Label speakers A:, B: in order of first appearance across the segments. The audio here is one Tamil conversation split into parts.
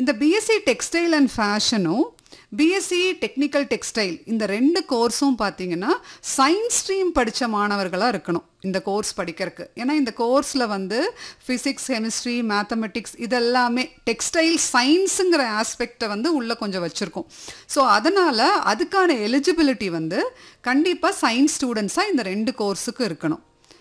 A: இந்த பிஎஸ்சி டெக்ஸ்டைல் அண்ட் ஃபேஷனும் பிஎஸ்சி டெக்னிக்கல் டெக்ஸ்டைல் இந்த ரெண்டு கோர்ஸும் பார்த்தீங்கன்னா சயின்ஸ் ஸ்ட்ரீம் படித்த மாணவர்களாக இருக்கணும் இந்த கோர்ஸ் படிக்கிறதுக்கு ஏன்னா இந்த கோர்ஸில் வந்து ஃபிசிக்ஸ் கெமிஸ்ட்ரி மேத்தமெட்டிக்ஸ் இதெல்லாமே டெக்ஸ்டைல் சயின்ஸுங்கிற ஆஸ்பெக்டை வந்து உள்ளே கொஞ்சம் வச்சுருக்கோம் ஸோ அதனால் அதுக்கான எலிஜிபிலிட்டி வந்து கண்டிப்பாக சயின்ஸ் ஸ்டூடெண்ட்ஸாக இந்த ரெண்டு கோர்ஸுக்கு இருக்கணும்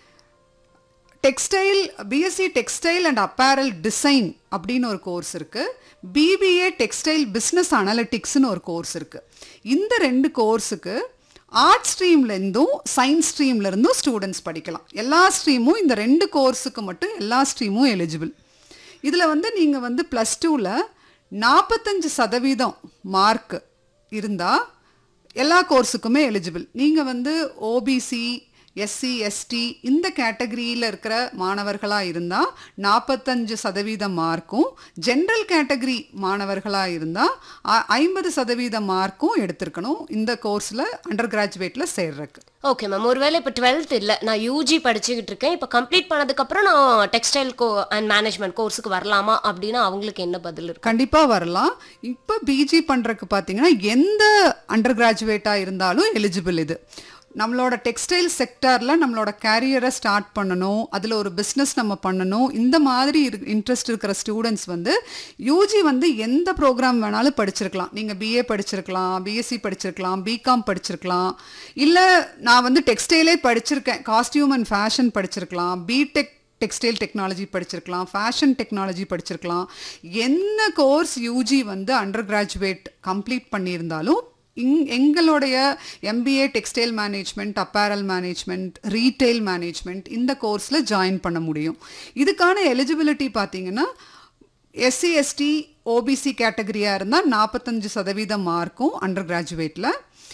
A: textile BSc textile and apparel design அப்படின்னு ஒரு கோர்ஸ் இருக்குது பிபிஏ டெக்ஸ்டைல் பிஸ்னஸ் அனலிட்டிக்ஸ்னு ஒரு கோர்ஸ் இருக்குது இந்த ரெண்டு கோர்ஸுக்கு ஆர்ட் ஸ்ட்ரீம்லேருந்தும் சயின்ஸ் ஸ்ட்ரீம்லேருந்தும் ஸ்டூடெண்ட்ஸ் படிக்கலாம் எல்லா ஸ்ட்ரீமும் இந்த ரெண்டு கோர்ஸுக்கு மட்டும் எல்லா ஸ்ட்ரீமும் எலிஜிபிள் இதில் வந்து நீங்கள் வந்து ப்ளஸ் டூவில் நாற்பத்தஞ்சு சதவீதம் மார்க் இருந்தால் எல்லா கோர்ஸுக்குமே எலிஜிபிள் நீங்கள் வந்து ஓபிசி எஸ்சி எஸ்டி இந்த கேட்டகரியில் இருக்கிற மாணவர்களாக இருந்தால் நாற்பத்தஞ்சு சதவீதம் மார்க்கும் ஜென்ரல் கேட்டகரி மாணவர்களாக இருந்தால் ஐம்பது சதவீத மார்க்கும் எடுத்திருக்கணும் இந்த கோர்ஸில் அண்டர் கிராஜுவேட்டில் சேர்றதுக்கு
B: ஓகே மேம் ஒருவேளை இப்போ டுவெல்த் இல்லை நான் யூஜி படிச்சுக்கிட்டு இருக்கேன் இப்போ கம்ப்ளீட் பண்ணதுக்கப்புறம் நான் டெக்ஸ்டைல் கோ அண்ட் மேனேஜ்மெண்ட் கோர்ஸுக்கு வரலாமா அப்படின்னா அவங்களுக்கு என்ன பதில் இருக்கு
A: கண்டிப்பாக வரலாம் இப்போ பிஜி பண்ணுறதுக்கு பார்த்தீங்கன்னா எந்த அண்டர் கிராஜுவேட்டாக இருந்தாலும் எலிஜிபிள் இது நம்மளோட டெக்ஸ்டைல் செக்டாரில் நம்மளோட கேரியரை ஸ்டார்ட் பண்ணணும் அதில் ஒரு பிஸ்னஸ் நம்ம பண்ணணும் இந்த மாதிரி இன்ட்ரெஸ்ட் இருக்கிற ஸ்டூடெண்ட்ஸ் வந்து யூஜி வந்து எந்த ப்ரோக்ராம் வேணாலும் படிச்சிருக்கலாம் நீங்கள் பிஏ படிச்சிருக்கலாம் பிஎஸ்சி படிச்சிருக்கலாம் பிகாம் படிச்சிருக்கலாம் இல்லை நான் வந்து டெக்ஸ்டைலே படிச்சிருக்கேன் காஸ்டியூம் அண்ட் ஃபேஷன் படிச்சிருக்கலாம் பிடெக் டெக்ஸ்டைல் டெக்னாலஜி படிச்சிருக்கலாம் ஃபேஷன் டெக்னாலஜி படிச்சிருக்கலாம் என்ன கோர்ஸ் யூஜி வந்து அண்டர் கிராஜுவேட் கம்ப்ளீட் பண்ணியிருந்தாலும் இங் எங்களுடைய MBA textile management apparel management retail management இந்த கோர்ஸில் ஜாயின் பண்ண முடியும் இதுக்கான எலிஜிபிலிட்டி பார்த்தீங்கன்னா எஸ்சி எஸ்டி ஓபிசி கேட்டகரியாக இருந்தால் நாற்பத்தஞ்சு சதவீதம் மார்க்கும் அண்டர் கிராஜுவேட்டில்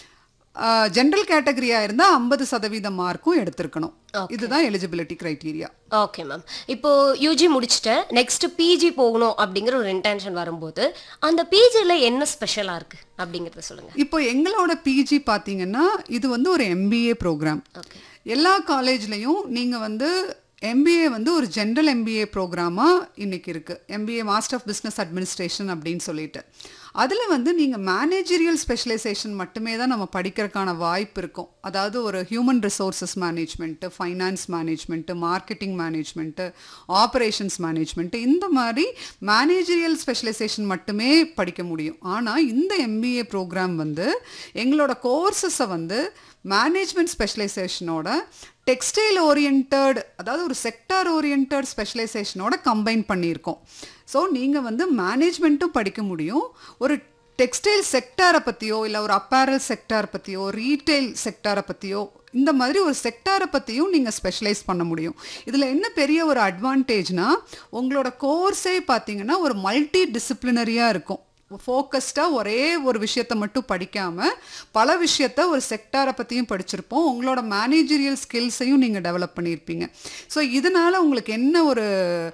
A: ஜென்ரல் கேட்டகரியாக இருந்தால் ஐம்பது சதவீதம் மார்க்கும் எடுத்திருக்கணும் இதுதான் எலிஜிபிலிட்டி க்ரைட்டீரியா
B: ஓகே மேம் இப்போ யூஜி முடிச்சுட்டேன் நெக்ஸ்ட் பிஜி போகணும் அப்படிங்கிற ஒரு இன்டென்ஷன் வரும்போது அந்த பிஜியில் என்ன ஸ்பெஷலாக இருக்கு அப்படிங்கிறத சொல்லுங்க
A: இப்போ எங்களோட பிஜி பார்த்தீங்கன்னா இது வந்து ஒரு எம்பிஏ ப்ரோக்ராம்
B: ஓகே
A: எல்லா காலேஜ்லேயும் நீங்கள் வந்து எம்பிஏ வந்து ஒரு ஜென்ரல் எம்பிஏ ப்ரோக்ராமாக இன்னைக்கு இருக்குது MBA master of business administration அப்படின்னு சொல்லிட்டு அதில் வந்து நீங்கள் மேனேஜரியல் ஸ்பெஷலைசேஷன் மட்டுமே தான் நம்ம படிக்கிறதுக்கான வாய்ப்பு இருக்கும் அதாவது ஒரு human resources management finance management marketing management operations management இந்த மாதிரி மேனேஜரியல் ஸ்பெஷலைசேஷன் மட்டுமே படிக்க முடியும் ஆனால் இந்த எம்பிஏ ப்ரோக்ராம் வந்து எங்களோட கோர்சஸை வந்து மேனேஜ்மெண்ட் ஸ்பெஷலைசேஷனோட டெக்ஸ்டைல் ஓரியன்ட் அதாவது ஒரு செக்டார் ஓரியன்ட் ஸ்பெஷலைசேஷனோட கம்பைன் பண்ணியிருக்கோம் ஸோ நீங்கள் வந்து மேனேஜ்மெண்ட்டும் படிக்க முடியும் ஒரு டெக்ஸ்டைல் செக்டாரை பற்றியோ இல்லை ஒரு அப்பேரல் செக்டார் பற்றியோ ரீட்டைல் செக்டாரை பற்றியோ இந்த மாதிரி ஒரு செக்டாரை பற்றியும் நீங்கள் ஸ்பெஷலைஸ் பண்ண முடியும் இதில் என்ன பெரிய ஒரு அட்வான்டேஜ்னா உங்களோட கோர்ஸே பார்த்தீங்கன்னா ஒரு மல்டி டிசிப்ளினரியாக இருக்கும் ஃபோக்கஸ்டாக ஒரே ஒரு விஷயத்தை மட்டும் படிக்காமல் பல விஷயத்த ஒரு செக்டாரை பற்றியும் படிச்சிருப்போம் உங்களோட மேனேஜரியல் ஸ்கில்ஸையும் நீங்கள் டெவலப் பண்ணியிருப்பீங்க ஸோ இதனால் உங்களுக்கு என்ன ஒரு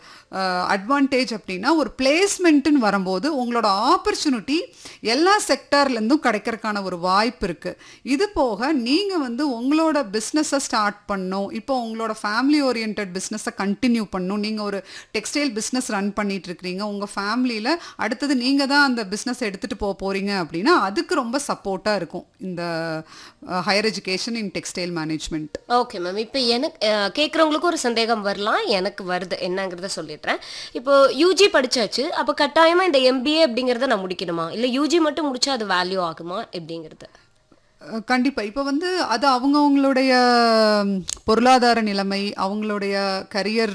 A: அட்வான்டேஜ் அப்படின்னா ஒரு பிளேஸ்மெண்ட்டுன்னு வரும்போது உங்களோட ஆப்பர்ச்சுனிட்டி எல்லா செக்டார்லேருந்தும் கிடைக்கிறதுக்கான ஒரு வாய்ப்பு இருக்குது இது போக நீங்கள் வந்து உங்களோட பிஸ்னஸை ஸ்டார்ட் பண்ணணும் இப்போ உங்களோட ஃபேமிலி ஓரியன்ட் பிஸ்னஸை கண்டினியூ பண்ணணும் நீங்கள் ஒரு டெக்ஸ்டைல் பிஸ்னஸ் ரன் பண்ணிட்டு இருக்கிறீங்க உங்கள் ஃபேமிலியில் அடுத்தது நீங்கள் தான் அந்த பிஸ்னஸ் எடுத்துகிட்டு போக போகிறீங்க அப்படின்னா அதுக்கு ரொம்ப சப்போர்ட்டாக இருக்கும் இந்த higher education in textile management
B: okay ma'am இப்போ எனக்கு அஹ், கேட்குறவங்களுக்கு ஒரு சந்தேகம் வரலாம் எனக்கு வருது என்னங்கிறத சொல்லிடுறேன் இப்போ யூஜி படிச்சாச்சு அப்போ கட்டாயமா இந்த எம்பிஏ அப்படிங்கிறத நான் முடிக்கணுமா இல்லை யூஜி மட்டும் முடிச்சா அது வேல்யூ ஆகுமா எப்படிங்கிறது
A: அஹ் கண்டிப்பா இப்போ வந்து அது அவங்கவுங்களுடைய ம், பொருளாதார நிலைமை அவங்களுடைய கரியர்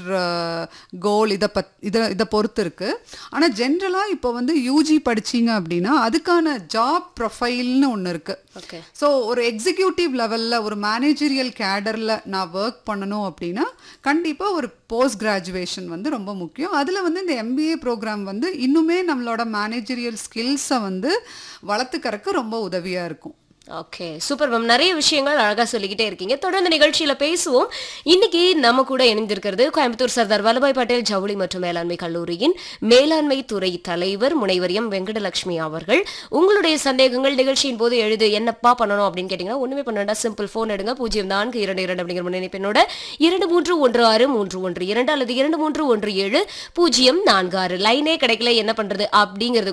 A: கோல் இதை பத் இதை இதை பொறுத்து இருக்கு ஆனால் ஜென்ரலாக இப்போ வந்து யூஜி படிச்சீங்க அப்படின்னா அதுக்கான ஜாப் ப்ரொஃபைல்னு ஒன்று இருக்கு
B: ஓகே
A: ஸோ ஒரு எக்ஸிக்யூட்டிவ் லெவலில் ஒரு மேனேஜரியல் கேடரில் நான் ஒர்க் பண்ணணும் அப்படின்னா கண்டிப்பாக ஒரு போஸ்ட் கிராஜுவேஷன் வந்து ரொம்ப முக்கியம் அதில் வந்து இந்த எம்பிஏ ப்ரோக்ராம் வந்து இன்னுமே நம்மளோட மேனேஜரியல் ஸ்கில்ஸை வந்து வளர்த்துக்கறக்கு ரொம்ப உதவியாக இருக்கும்
B: ஓகே சூப்பர் மேம் நிறைய விஷயங்கள் அழகா சொல்லிக்கிட்டே இருக்கீங்க தொடர்ந்து நிகழ்ச்சியில பேசுவோம் இன்னைக்கு நம்ம கூட இணைந்திருக்கிறது கோயம்புத்தூர் சர்தார் வல்லபாய் பட்டேல் ஜவுளி மற்றும் மேலாண்மை கல்லூரியின் மேலாண்மை துறை தலைவர் முனைவர் எம் வெங்கடலட்சுமி அவர்கள் உங்களுடைய சந்தேகங்கள் நிகழ்ச்சியின் போது எழுது என்னப்பா பண்ணணும் அப்படின்னு கேட்டீங்கன்னா ஒண்ணுமே பண்ண வேண்டாம் சிம்பிள் போன் எடுங்க பூஜ்ஜியம் நான்கு இரண்டு இரண்டு அப்படிங்கிற முன்னிணைப்பினோட இரண்டு மூன்று ஒன்று ஆறு மூன்று ஒன்று இரண்டு அல்லது இரண்டு மூன்று ஒன்று ஏழு பூஜ்ஜியம் நான்கு ஆறு லைனே கிடைக்கல என்ன பண்றது அப்படிங்கிறது